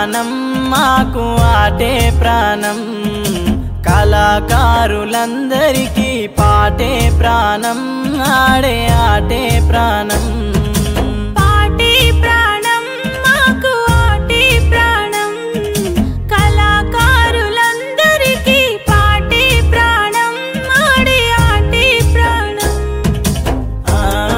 ప్రాణం మాకు ఆటే ప్రాణం కళాకారులందరికీ పాటే ప్రాణం ఆడే ఆటే ప్రాణం పాటే ప్రాణం మాకు ఆటే ప్రాణం కళాకారులందరికీ పాటే ప్రాణం ఆడే ఆటే ప్రాణం ఆ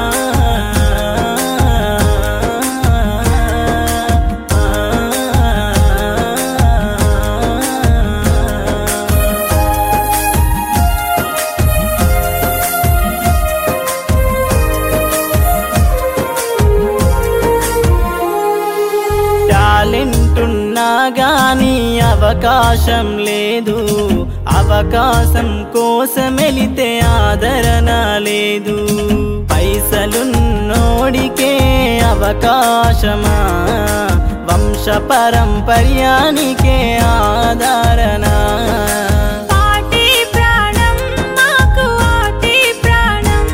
టాలెంట్ ఉన్నా గాని అవకాశం లేదు అవకాశం కోసమెలితే ఆదరణ లేదు పైసలున్నోడికే అవకాశమా వంశ పరంపర్యానికే ఆదరణ పాటే ప్రాణం మాకు ఆటే ప్రాణం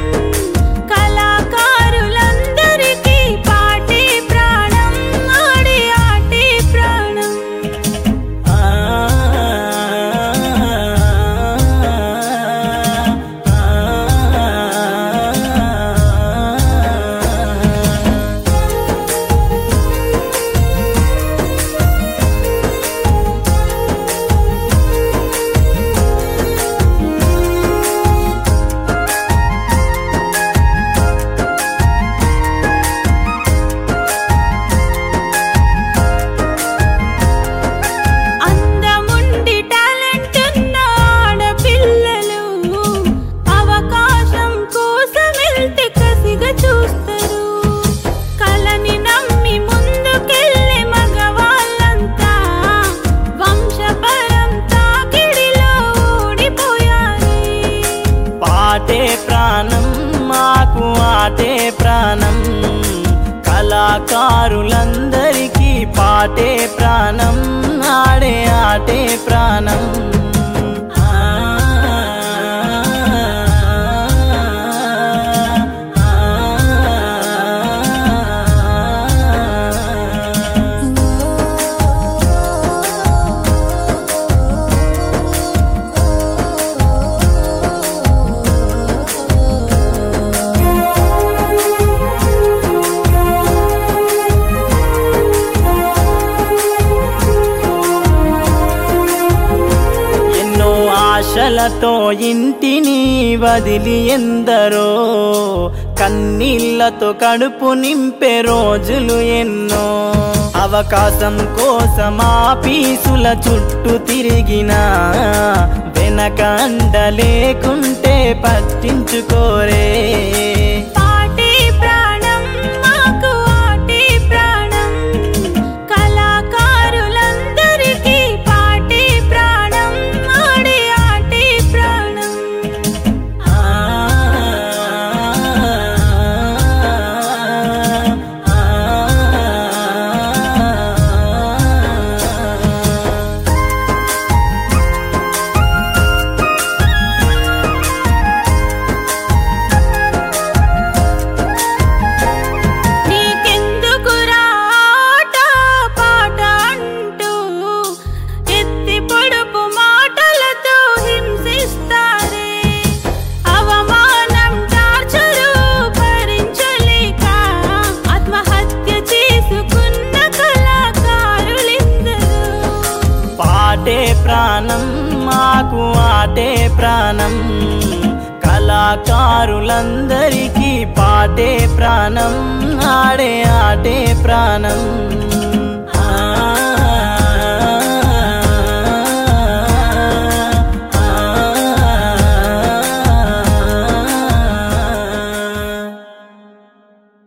కళాకారులందరికీ పాటే ప్రాణం ఆడే ఆటే ప్రాణం ఆ అందముండి టాలెంట్ ఉన్న ఆడపిల్లలు అవకాశం కోసం వెళ్తే కసిగా చూస్తారు కలని నమ్మి ముందుకెళ్ళే మగవాళ్ళంతా వంశపరం తాకిడిలో ఓడిపోయారు పాటే ప్రాణం మాకు ఆటే ప్రాణం కళాకారులందరికీ పాటే ప్రాణం ఆడే ఆటే ప్రాణం ఆ ఎన్నో ఆశలతో ఇంటిని వదిలి ఎందరో కన్నీళ్లతో కడుపు నింపే రోజులు ఎన్నో అవకాశం కోసం ఆ పీసుల చుట్టూ తిరిగినా వెనక అండ లేకుంటే పట్టించుకోరే పాటే ప్రాణం మాకు ఆటే ప్రాణం కళాకారులందరికీ పాటే ప్రాణం ఆడే ఆటే ప్రాణం ఆ నీకెందుకురా ఆట పాట అంటూ ఎత్తి పొడుపు మాటలతో హింసిస్తారే అవమానం టార్చరు భరించలేక ఆత్మహత్య చేసుకున్న కళాకారులిందరూ పాటే ప్రాణం మాకు ఆటే ప్రాణం కళాకారులందరికీ పాటే ప్రాణం ఆడే ఆటే ప్రాణం